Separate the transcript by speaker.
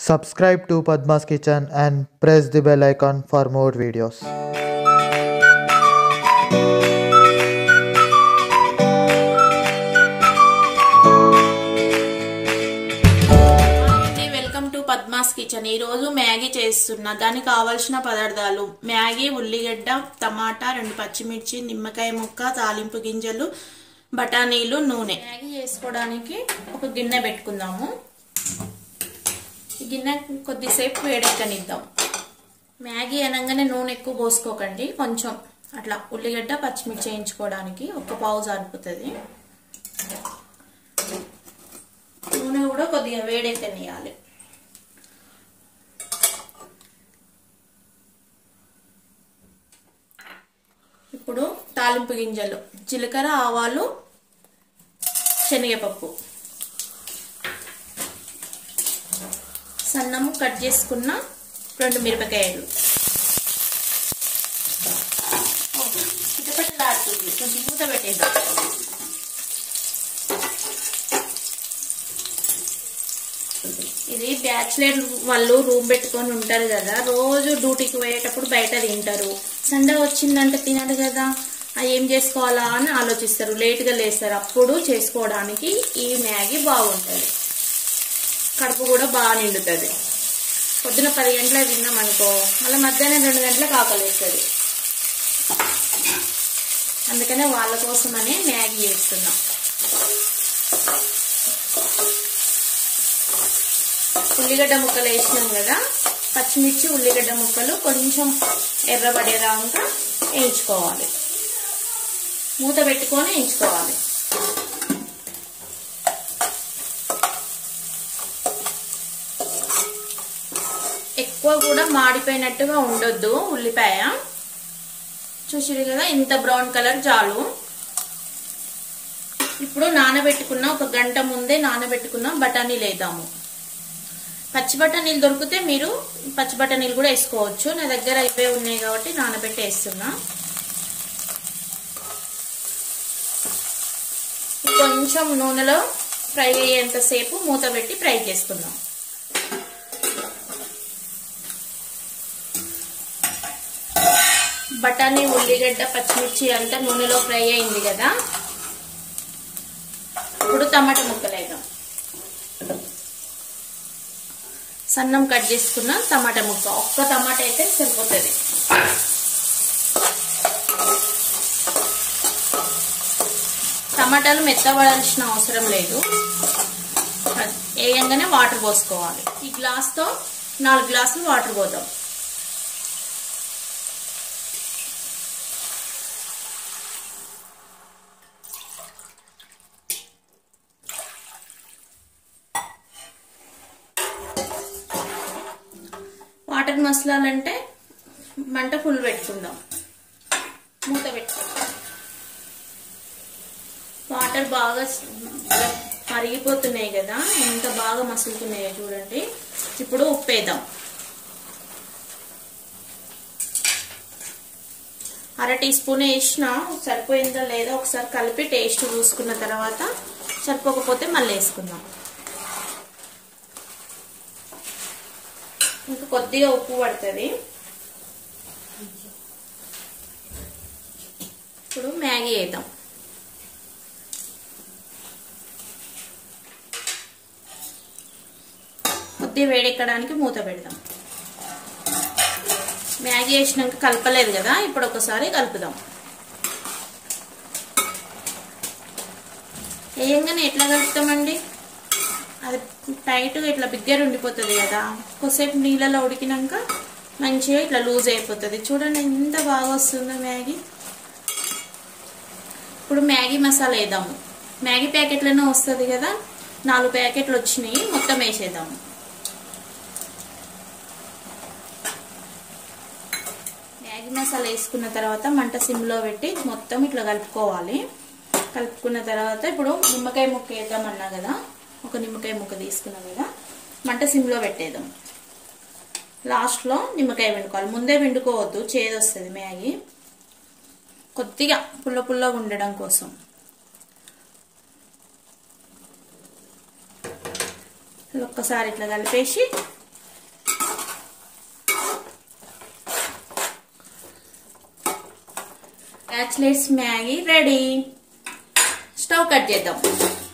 Speaker 1: Subscribe to Padma's Kitchen and press the bell icon for more videos.
Speaker 2: అండి welcome to Padma's kitchen ఈ రోజు Maggi చేస్తున్నా దానికి కావలసిన పదార్థాలు మ్యాగీ ఉల్లిగడ్డ టమాటా రెండు పచ్చిమిర్చి నిమ్మకాయ ముక్క తాలింపు గింజలు బఠానీలు నూనె మ్యాగీ చేసుకోవడానికి ఒక గిన్నె పెట్టుకుందాము ఈ గిన్నె కొద్దిసేపు వేడెక్కనిద్దాం మ్యాగీ అనగానే నూనె ఎక్కువ పోసుకోకండి కొంచెం అట్లా ఉల్లిగడ్డ పచ్చిమిర్చి వేయించుకోవడానికి ఒక పావు సరిపోతుంది నూనె కూడా కొద్దిగా వేడెక్కనియాలి ఇప్పుడు తాలింపు గింజలు జీలకర్ర ఆవాలు శనగపప్పు సన్నము కట్ చేసుకున్న రెండు మిరపకాయలు చిటపటలాడుతుంది కొంచెం మూత పెట్టేద్దాం ఇది బ్యాచులర్ వాళ్ళు రూమ్ పెట్టుకొని ఉంటారు కదా రోజు డ్యూటీకి పోయేటప్పుడు బయట తింటారు సండే వచ్చిందంటే తినరు కదా ఆ ఏం చేసుకోవాలా అని ఆలోచిస్తారు లేట్గా లేస్తారు అప్పుడు చేసుకోవడానికి ఈ మ్యాగీ బాగుంటుంది కడుపు కూడా బాగా నిండుతుంది పొద్దున పది గంటలకు తిన్నాం అనుకో మళ్ళీ మధ్యాహ్నం రెండు గంటలకు ఆకలిస్తుంది అందుకనే వాళ్ళ కోసమనే మ్యాగీ చేస్తున్నాం ఉల్లిగడ్డ ముక్కలు వేసినాం కదా పచ్చిమిర్చి ఉల్లిగడ్డ ముక్కలు కొంచెం ఎర్రబడేదాకా వేయించుకోవాలి మూత పెట్టుకొని వేయించుకోవాలి ఎక్కువ కూడా మాడిపోయినట్టుగా ఉండొద్దు ఉల్లిపాయ చూసిరు కదా ఇంత బ్రౌన్ కలర్ చాలు ఇప్పుడు నానబెట్టుకున్న ఒక గంట ముందే నానబెట్టుకున్న బఠానీలు వేద్దాము పచ్చి బఠానీలు దొరికితే మీరు పచ్చి బఠానీలు కూడా వేసుకోవచ్చు నా దగ్గర ఇవే ఉన్నాయి కాబట్టి నానబెట్టి వేస్తున్నా కొంచెం నూనెలో ఫ్రై అయ్యేంతసేపు మూత పెట్టి ఫ్రై చేసుకుందాం బఠానీ ఉల్లిగడ్డ పచ్చిమిర్చి అంతా నూనెలో ఫ్రై అయింది కదా ఇప్పుడు టమాటా ముక్కలు వేద్దాం సన్నం కట్ చేసుకున్న టమాటా ముక్క ఒక్క టమాటా అయితే సరిపోతుంది టమాటాలు మెత్తబడాల్సిన అవసరం లేదు వేయంగానే వాటర్ పోసుకోవాలి ఈ గ్లాస్తో నాలుగు గ్లాసులు వాటర్ పోద్దాం వాటర్ మసలాలంటే మంట ఫుల్ పెట్టుకుందాం మూత పెట్టుకుందాం వాటర్ బాగా మరిగిపోతున్నాయి కదా ఎంత బాగా మసులుతున్నాయో చూడండి ఇప్పుడు ఉప్పేద్దాం అర టీ స్పూన్ వేసిన సరిపోయిందో లేదో ఒకసారి కలిపి టేస్ట్ చూసుకున్న తర్వాత సరిపోకపోతే మళ్ళీ వేసుకుందాం ఇంకా కొద్దిగా ఉప్పు పడుతుంది ఇప్పుడు మ్యాగీ వేద్దాం కొద్దిగా వేడెక్కడానికి మూత పెడదాం మ్యాగీ వేసినాక కలపలేదు కదా ఇప్పుడు ఒకసారి కలుపుదాం వేయంగానే ఎట్లా కలుపుతామండి అది టైట్గా ఇట్లా బిగ్గర ఉండిపోతుంది కదా కొద్దిసేపు నీళ్ళలో ఉడికినాక మంచిగా ఇట్లా లూజ్ అయిపోతుంది చూడండి ఎంత బాగా వస్తుందో మ్యాగీ ఇప్పుడు మ్యాగీ మసాలా వేద్దాము మ్యాగీ ప్యాకెట్లోనే వస్తుంది కదా నాలుగు ప్యాకెట్లు వచ్చినాయి మొత్తం వేసేద్దాము మ్యాగీ మసాలా వేసుకున్న తర్వాత మంట సిమ్లో పెట్టి మొత్తం ఇట్లా కలుపుకోవాలి కలుపుకున్న తర్వాత ఇప్పుడు నిమ్మకాయ ముక్క వేద్దామన్నా కదా ఒక నిమ్మకాయ ముక్క తీసుకున్నాం కదా మంట సిమ్లో పెట్టేద్దాం లాస్ట్లో నిమ్మకాయ వండుకోవాలి ముందే వండుకోవద్దు చేదు వస్తుంది మ్యాగీ కొద్దిగా పుల్ల పుల్లగా ఉండడం కోసం ఒక్కసారి ఇట్లా కలిపేసి క్యాచ్లెట్స్ మ్యాగీ రెడీ స్టవ్ కట్ చేద్దాం